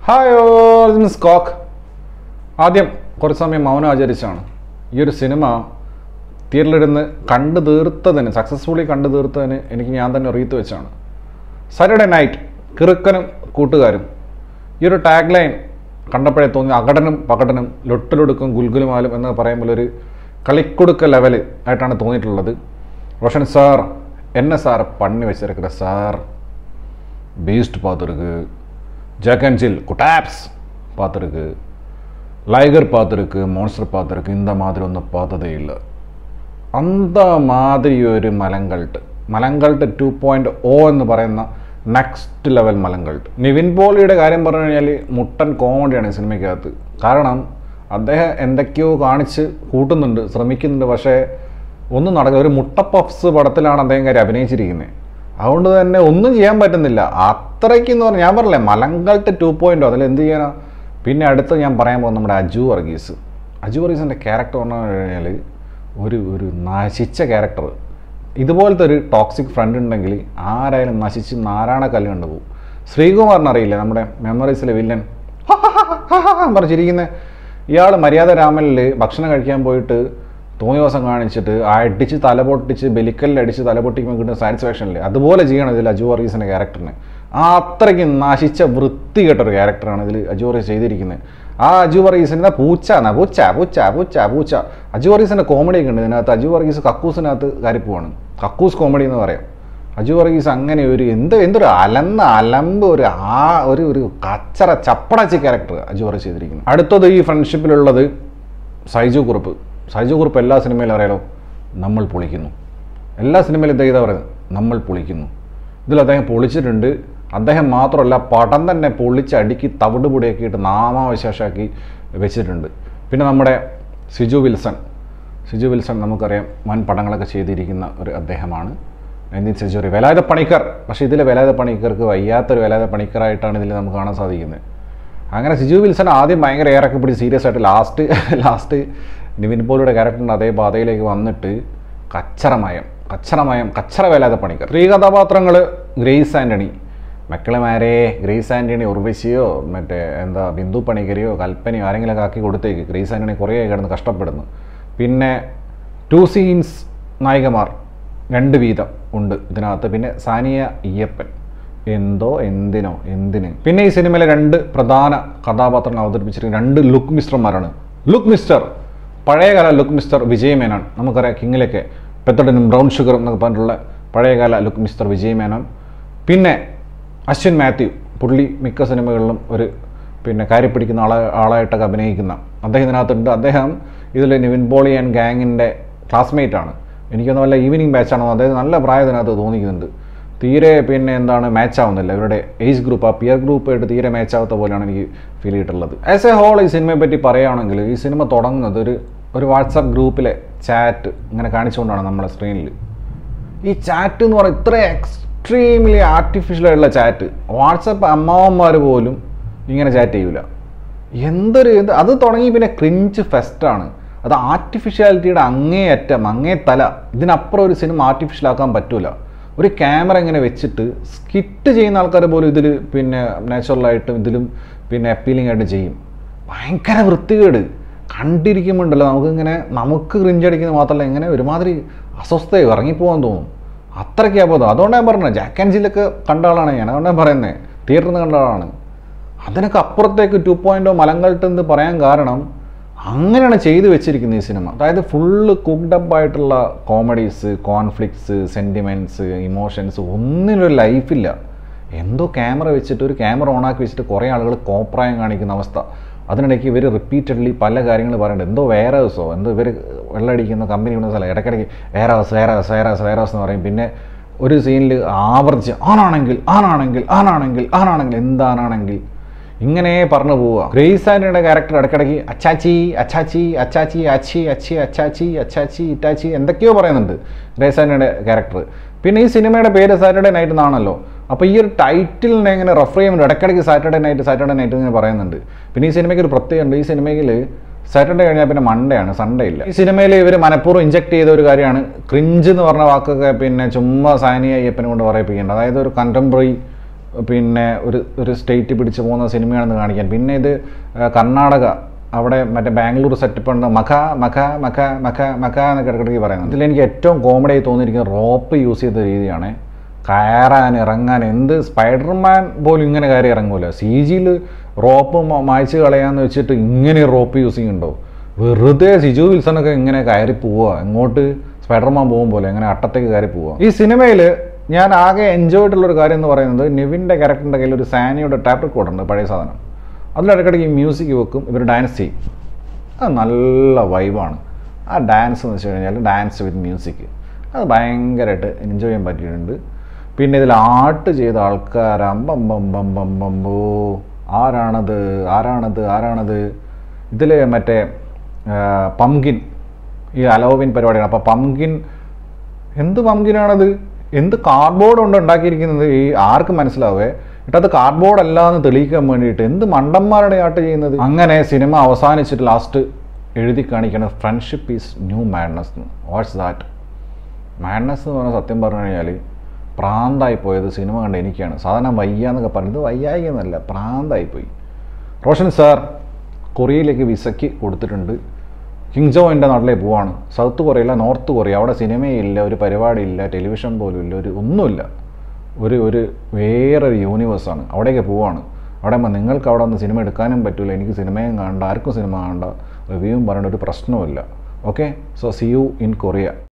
hi miss coke ആദ്യം കുറച്ച് സമയം മൗനം ആചരിച്ചാണ് ഈ ഒരു സിനിമ തിയേറ്ററിലിരുന്ന് കണ്ടു തീർത്തതിന് സക്സസ്ഫുള്ളി കണ്ടു തീർത്തതിന് എനിക്ക് ഞാൻ തന്നെ റീത്ത് വെച്ചാണ് സാറ്റർഡേ നൈറ്റ് കിറുക്കനും കൂട്ടുകാരും ഈ ഒരു ടാഗ് ലൈൻ കണ്ടപ്പോഴേ തോന്നി അകടനും പകടനും ലൊട്ടിലൊടുക്കും ഗുൽഗുലുമാലും എന്ന് പറയുമ്പോൾ ഒരു കളിക്കൊടുക്ക ലെവൽ ആയിട്ടാണ് തോന്നിയിട്ടുള്ളത് റോഷൻ സാർ എന്നെ സാർ പണി വെച്ചിരിക്കുന്ന സാർ பீஸ்ட் பார்த்துருக்கு ஜாக் அண்ட் ஜில் குட்டாப்ஸ் பார்த்துருக்கு லைகர் பார்த்துருக்கு മോൺസ്റ്റർ பார்த்துருக்கு இந்த மாதிரி ഒന്നും பார்த்ததே இல்லை അന്ത മാതിരി ഒരു മലങ്കൾട്ട് മലങ്കൾട്ട് ടു പോയിന്റ് ഓ എന്ന് പറയുന്ന നെക്സ്റ്റ് ലെവൽ മലങ്കൾട്ട് നിവിൻ പോളിയുടെ കാര്യം പറഞ്ഞു കഴിഞ്ഞാൽ മുട്ടൻ കോമഡിയാണ് ഈ സിനിമയ്ക്കകത്ത് കാരണം അദ്ദേഹം എന്തൊക്കെയോ കാണിച്ച് കൂട്ടുന്നുണ്ട് ശ്രമിക്കുന്നുണ്ട് പക്ഷേ ഒന്നും നടക്കുക ഒരു മുട്ട പഫ്സ് പടത്തിലാണ് അദ്ദേഹം കാര്യം അഭിനയിച്ചിരിക്കുന്നത് അതുകൊണ്ട് തന്നെ ഒന്നും ചെയ്യാൻ പറ്റുന്നില്ല അത്രയ്ക്ക് എന്ന് പറഞ്ഞാൽ ഞാൻ പറഞ്ഞില്ലേ മലങ്കൾട്ട് ടു പോയിൻറ്റോ അതിൽ എന്ത് ചെയ്യാനാ പിന്നെ അടുത്ത് ഞാൻ പറയാൻ പോകുന്നത് നമ്മുടെ അജു വർഗീസ് അജു വർഗീസിൻ്റെ ക്യാരക്ടർ പറഞ്ഞു കഴിഞ്ഞാൽ ഒരു ഒരു നശിച്ച ക്യാരക്ടർ ഇതുപോലത്തെ ഒരു ടോക്സിക് ഫ്രണ്ട് ഉണ്ടെങ്കിൽ ആരായാലും നശിച്ച് നാരായണ കല്ല് കണ്ടുപോകും ശ്രീകുമാറിന് അറിയില്ല നമ്മുടെ മെമ്മറീസിലെ വില്ലൻ പറഞ്ഞിരിക്കുന്നത് ഇയാൾ മര്യാദ രാമനിൽ ഭക്ഷണം കഴിക്കാൻ പോയിട്ട് തോന്നിയ ദിവസം കാണിച്ചിട്ട് അടിച്ച് തലപൊട്ടിച്ച് ബലിക്കല്ലിൽ അടിച്ച് തലപൊട്ടിക്കുമ്പോൾ കിട്ടുന്ന സാറ്റിസ്ഫാക്ഷൻ ഇല്ലേ അതുപോലെ ചെയ്യണം ഇതിൽ അജു വർഗീസിൻ്റെ ക്യാരക്ടറിന് ആ അത്രയ്ക്ക് നശിച്ച വൃത്തി കേട്ടൊരു ക്യാരക്ടറാണ് ഇതിൽ അജു വർഗീസ് ചെയ്തിരിക്കുന്നത് ആ അജു വർഗീസിൻ്റെ പൂച്ച എന്നാ പൂച്ച പൂച്ച പൂച്ച പൂച്ച അജു വർഗീസിൻ്റെ കോമഡിയൊക്കെ ഉണ്ട് ഇതിനകത്ത് അജു വർഗീസ് കക്കൂസിനകത്ത് കാര്യപ്പോവാണ് കക്കൂസ് കോമഡി എന്ന് പറയാം അജു വർഗീസ് അങ്ങനെ ഒരു എന്ത് എന്തൊരു അലന്ന അലമ്പ് ഒരു ആ ഒരു ഒരു കച്ചറ ചപ്പടച്ച ക്യാരക്ടർ അജു വർഗീസ് ചെയ്തിരിക്കുന്നത് അടുത്തത് ഈ ഫ്രണ്ട്ഷിപ്പിലുള്ളത് സൈജു കുറുപ്പ് സൈജു കുറുപ്പ് എല്ലാ സിനിമയിലും അറിയാലോ നമ്മൾ പൊളിക്കുന്നു എല്ലാ സിനിമയിലും ഇദ്ദേഹം ഇതാ പറയുന്നത് നമ്മൾ പൊളിക്കുന്നു ഇതിൽ അദ്ദേഹം പൊളിച്ചിട്ടുണ്ട് അദ്ദേഹം മാത്രമല്ല പടം തന്നെ പൊളിച്ച് അടുക്കി തവിട് പൊടിയൊക്കെ ഇട്ട് നാമാവശേഷമാക്കി വെച്ചിട്ടുണ്ട് പിന്നെ നമ്മുടെ സിജു വിൽസൺ സിജു വിൽസൺ നമുക്കറിയാം വൻ പടങ്ങളൊക്കെ ചെയ്തിരിക്കുന്ന ഒരു അദ്ദേഹമാണ് നയൻറ്റീൻ സെഞ്ചുറി വേലായുധ പണിക്കർ പക്ഷേ ഇതിലെ വേലായുധ പണിക്കർക്ക് വയ്യാത്തൊരു വേലായുധ പണിക്കറായിട്ടാണ് ഇതിൽ നമുക്ക് കാണാൻ സാധിക്കുന്നത് അങ്ങനെ സിജു വിൽസൺ ആദ്യം ഭയങ്കര എയറൊക്കെ പിടിച്ച് സീരിയസ് ആയിട്ട് ലാസ്റ്റ് ലാസ്റ്റ് നിവിൻ പോളിയുടെ ക്യാരക്ടറിൻ്റെ അതേ പാതയിലേക്ക് വന്നിട്ട് കച്ചറമയം കച്ചറമയം കച്ചറ വേലാതെ പണിക്കർ സ്ത്രീ കഥാപാത്രങ്ങൾ ഗ്രേസ് ആൻ്റണി മക്കളമാരെ ഗ്രേസ് ആൻ്റണി ഉർവശിയോ മറ്റേ എന്താ ബിന്ദു പണിക്കരെയോ കൽപ്പനയോ ആരെങ്കിലുമൊക്കെ ആക്കി കൊടുത്തേക്ക് ഗ്രേസ് ആൻ്റണി കുറേ കിടന്ന് കഷ്ടപ്പെടുന്നു പിന്നെ ടു സീൻസ് നായികമാർ രണ്ട് വീതം ഉണ്ട് ഇതിനകത്ത് പിന്നെ സാനിയ അയ്യപ്പൻ എന്തോ എന്തിനോ എന്തിന് പിന്നെ ഈ സിനിമയിലെ രണ്ട് പ്രധാന കഥാപാത്രങ്ങൾ അവതരിപ്പിച്ചിരിക്കുന്ന രണ്ട് ലുക്ക് മിസ്റ്റർമാരാണ് ലുക്ക് മിസ്റ്റർ പഴയകാല ലുക്ക് മിസ്റ്റർ വിജയ് മേനോൻ നമുക്കറിയാം കിങ്ങിലൊക്കെ പെത്തടനും ബ്രൗൺ ഷുഗറും എന്നൊക്കെ പറഞ്ഞിട്ടുള്ള പഴയകാല ലുക്ക് മിസ്റ്റർ വിജയ് മേനോൻ പിന്നെ അശ്വിൻ മാത്യു പുള്ളി മിക്ക സിനിമകളിലും ഒരു പിന്നെ കാര്യപ്പിടിക്കുന്ന ആളെ ആളായിട്ടൊക്കെ അഭിനയിക്കുന്ന അദ്ദേഹം ഇതിനകത്തുണ്ട് അദ്ദേഹം ഇതിൽ നിവിൻ പോളി ആൻഡ് ഗാങ്ങിൻ്റെ ക്ലാസ്മേറ്റ് ആണ് എനിക്കൊന്നും വല്ല ഈവനിങ് ബാച്ചാണോ അദ്ദേഹം നല്ല പ്രായത്തിനകത്ത് തോന്നിക്കുന്നുണ്ട് തീരെ പിന്നെ എന്താണ് മാച്ച് ആവുന്നില്ല ഇവരുടെ ഏജ് ഗ്രൂപ്പ് ആ പിയർ ഗ്രൂപ്പായിട്ട് തീരെ മാച്ച് ആവാത്ത പോലെയാണ് എനിക്ക് ഫീൽ ചെയ്തിട്ടുള്ളത് ആസ് എ ഹോൾ ഈ സിനിമയെ പറ്റി പറയുകയാണെങ്കിൽ ഈ സിനിമ തുടങ്ങുന്നത് ഒരു ഒരു വാട്സാപ്പ് ഗ്രൂപ്പിലെ ചാറ്റ് ഇങ്ങനെ കാണിച്ചുകൊണ്ടാണ് നമ്മളെ സ്ക്രീനിൽ ഈ ചാറ്റ് എന്ന് പറയുന്നത് ഇത്ര എക്സ്ട്രീംലി ആർട്ടിഫിഷ്യൽ ആയിട്ടുള്ള ചാറ്റ് വാട്സപ്പ് അമ്മാവന്മാർ പോലും ഇങ്ങനെ ചാറ്റ് ചെയ്യൂല എന്തൊരു എന്ത് അത് തുടങ്ങി പിന്നെ ക്രിഞ്ച് ഫെസ്റ്റാണ് അത് ആർട്ടിഫിഷ്യാലിറ്റിയുടെ അങ്ങേയറ്റം അങ്ങേ തല ഇതിനപ്പുറം ഒരു സിനിമ ആർട്ടിഫിഷ്യൽ ആക്കാൻ പറ്റൂല ഒരു ക്യാമറ ഇങ്ങനെ വെച്ചിട്ട് സ്കിറ്റ് ചെയ്യുന്ന ആൾക്കാർ പോലും ഇതിൽ പിന്നെ നാച്ചുറലായിട്ടും ഇതിലും പിന്നെ അപ്പീലിംഗ് ആയിട്ട് ചെയ്യും ഭയങ്കര വൃത്തികേട് കണ്ടിരിക്കുമ്പോണ്ടല്ലോ നമുക്കിങ്ങനെ നമുക്ക് ക്രിഞ്ചടിക്കുന്നത് മാത്രമല്ല ഇങ്ങനെ ഒരുമാതിരി അസ്വസ്ഥയോ ഇറങ്ങിപ്പോകാൻ തോന്നും അത്രയ്ക്കാ പോകുന്നത് അതുകൊണ്ടാണ് ഞാൻ പറഞ്ഞത് ജാക്ക് ആൻഡ് ജില്ലൊക്കെ കണ്ട ആളാണ് ഞാൻ അതുകൊണ്ടാണ് പറയുന്നത് തിയേറ്ററിൽ നിന്ന് കണ്ട ആളാണ് അതിനൊക്കെ അപ്പുറത്തേക്ക് ടു പോയിൻറ്റോ മലങ്കൾട്ട് എന്ന് പറയാൻ കാരണം അങ്ങനെയാണ് ചെയ്തു വെച്ചിരിക്കുന്നത് ഈ സിനിമ അതായത് ഫുള്ള് കുക്ഡപ്പ് ആയിട്ടുള്ള കോമഡീസ് കോൺഫ്ലിക്ട്സ് സെൻറ്റിമെൻറ്റ്സ് ഇമോഷൻസ് ഒന്നിനൊരു ലൈഫില്ല എന്തോ ക്യാമറ വെച്ചിട്ട് ഒരു ക്യാമറ ഓണാക്കി വെച്ചിട്ട് കുറേ ആളുകൾ കോപ്രായം കാണിക്കുന്ന അവസ്ഥ അതിനിടയ്ക്ക് ഇവർ റിപ്പീറ്റഡ്ലി പല കാര്യങ്ങൾ പറയുന്നുണ്ട് എന്തോ വേറെ ഹൗസോ എന്തോ ഇവർ വെള്ളമടിക്കുന്ന കമ്പനി വിടുന്ന സ്ഥലം ഇടയ്ക്കിടയ്ക്ക് വേറെ ഹൗസ് വേറെ ഹൗസ് വേറെ ഹൗസ് വേറെ ഹൗസ് എന്ന് പറയും പിന്നെ ഒരു സീനിൽ ആവർത്തിച്ച് ആണാണെങ്കിൽ ആണാണെങ്കിൽ ആണാണെങ്കിൽ ആണാണെങ്കിൽ എന്താണാണെങ്കിൽ ഇങ്ങനെ പറഞ്ഞു പോവുക ഗ്രേസ് ആൻഡിയുടെ ക്യാരക്ടർ ഇടയ്ക്കിടയ്ക്ക് അച്ചാച്ചി അച്ചാച്ചി അച്ചാച്ചി അച്ചി അച്ചി അച്ചാച്ചി അച്ചാച്ചി ഇറ്റാച്ചി എന്തൊക്കെയോ പറയുന്നുണ്ട് ഗ്രേസ് ആൻഡിയുടെ ക്യാരക്ടർ പിന്നെ ഈ സിനിമയുടെ പേര് സാറ്റർഡേ നൈറ്റ് എന്നാണല്ലോ അപ്പോൾ ഈ ഒരു ടൈറ്റിലിനെ ഇങ്ങനെ റെഫർ ചെയ്യുമ്പോൾ ഇടയ്ക്കിടയ്ക്ക് സാറ്റർഡേ നൈറ്റ് സാറ്റർഡേ നൈറ്റ് ഇങ്ങനെ പറയുന്നുണ്ട് പിന്നെ ഈ സിനിമയ്ക്ക് ഒരു പ്രത്യേകമുണ്ട് ഈ സിനിമയിൽ സാറ്റർഡേ കഴിഞ്ഞാൽ പിന്നെ മൺഡേ ആണ് സൺഡേ ഇല്ല ഈ സിനിമയിൽ ഇവർ മനഃപൂർവ്വം ഇഞ്ചെക്ട് ചെയ്ത ഒരു കാര്യമാണ് ക്രിഞ്ച് എന്ന് പറഞ്ഞ വാക്കൊക്കെ പിന്നെ ചുമ്മാ സാനിയ അയ്യപ്പനെ കൊണ്ട് പറയിപ്പിക്കേണ്ടത് അതായത് ഒരു കണ്ടംപററി പിന്നെ ഒരു ഒരു സ്റ്റേറ്റ് പിടിച്ച് പോകുന്ന സിനിമയാണെന്ന് കാണിക്കാൻ പിന്നെ ഇത് ആ, കർണാടക അവിടെ മറ്റേ ബാംഗ്ലൂർ സെറ്റപ്പ് ഉണ്ട് മഖ മഖ മഖ മഖ മഖ എന്നൊക്കെ ഇടയ്ക്കിടയ്ക്ക് പറയുന്നത് ഇതിൽ എനിക്ക് ഏറ്റവും കോമഡി ആയി തോന്നിയിരിക്കുന്നത് റോപ്പ് യൂസ് ചെയ്ത രീതിയാണ് കയറാൻ ഇറങ്ങാൻ എന്ത് സ്പൈഡർമാൻ പോലും ഇങ്ങനെ കയറി ഇറങ്ങൂല സി ജിയിൽ റോപ്പ് മായ്ച്ച് കളയാന്ന് വെച്ചിട്ട് ഇങ്ങനെ റോപ്പ് യൂസിങ് ഉണ്ടോ വെറുതെ സിജു വിൽസണൊക്കെ ഇങ്ങനെ കയറി പോവുക എങ്ങോട്ട് സ്പൈഡർമാൻ പോകും പോലെ ഇങ്ങനെ അട്ടത്തേക്ക് കയറി പോവുക ഈ സിനിമയിൽ ഞാൻ ആകെ എൻജോയ് ആയിട്ടുള്ളൊരു കാര്യം എന്ന് പറയുന്നത് നിവിൻ്റെ ക്യാരക്ടറിൻ്റെ കയ്യിൽ ഒരു സാനിയുടെ ടാപ്പ് റെക്കോർഡ് ഉണ്ട് പഴയ സാധനം അതിലിടയ്ക്കിടയ്ക്ക് മ്യൂസിക് വെക്കും ഇവർ ഡാൻസ് ചെയ്യും അത് നല്ല വൈബാണ് ആ ഡാൻസ് എന്ന് വെച്ച് കഴിഞ്ഞാൽ ഡാൻസ് വിത്ത് മ്യൂസിക് അത് ഭയങ്കരമായിട്ട് എൻജോയ് ചെയ്യാൻ പറ്റിയിട്ടുണ്ട് പിന്നെ ഇതിൽ ആർട്ട് ചെയ്ത ആൾക്കാർ അമ്പം ബം ബം ബം ബമ്പോ ആരാണത് ആരാണത് ആരാണത് ഇതിൽ മറ്റേ പംകിൻ ഈ അലോവിൻ പരിപാടിയാണ് അപ്പോൾ പംകിൻ എന്ത് പംകിനാണത് എന്ത് കാർഡ്ബോർഡ് കൊണ്ട് ഉണ്ടാക്കിയിരിക്കുന്നത് ഈ ആർക്ക് മനസ്സിലാവേ എന്നിട്ട് അത് കാർഡ്ബോർഡ് അല്ല എന്ന് തെളിയിക്കാൻ വേണ്ടിയിട്ട് എന്ത് മണ്ടന്മാരുടെ ആട്ട് ചെയ്യുന്നത് അങ്ങനെ സിനിമ അവസാനിച്ചിട്ട് ലാസ്റ്റ് എഴുതി കാണിക്കുന്നത് friendship is new madness what's that madness എന്ന് പറഞ്ഞാൽ സത്യം പറഞ്ഞു കഴിഞ്ഞാൽ പ്രാന്തായി പോയത് സിനിമ കണ്ട എനിക്കാണ് സാധാരണ വയ്യ എന്നൊക്കെ പറയുന്നത് വയ്യായി എന്നല്ല പ്രാന്തായി പോയി റോഷൻ സാർ കൊറിയയിലേക്ക് വിസയ്ക്ക് കൊടുത്തിട്ടുണ്ട് കിങ്ജോ എൻ്റെ നാട്ടിലേക്ക് പോവാണ് സൗത്ത് കൊറിയയില്ല നോർത്ത് കൊറിയ അവിടെ സിനിമയില്ല ഒരു പരിപാടിയില്ല ടെലിവിഷൻ പോലും ഇല്ല ഒരു ഒന്നുമില്ല ഒരു ഒരു വേറൊരു യൂണിവേഴ്സാണ് അവിടേക്ക് പോവാണ് അവിടെ ആകുമ്പോൾ നിങ്ങൾക്ക് അവിടെ ഒന്ന് സിനിമ എടുക്കാനും പറ്റില്ല എനിക്ക് സിനിമയും കാണണ്ട ആർക്കും സിനിമ കാണണ്ട റിവ്യൂവും പറയേണ്ട ഒരു പ്രശ്നവുമില്ല okay so see you in Korea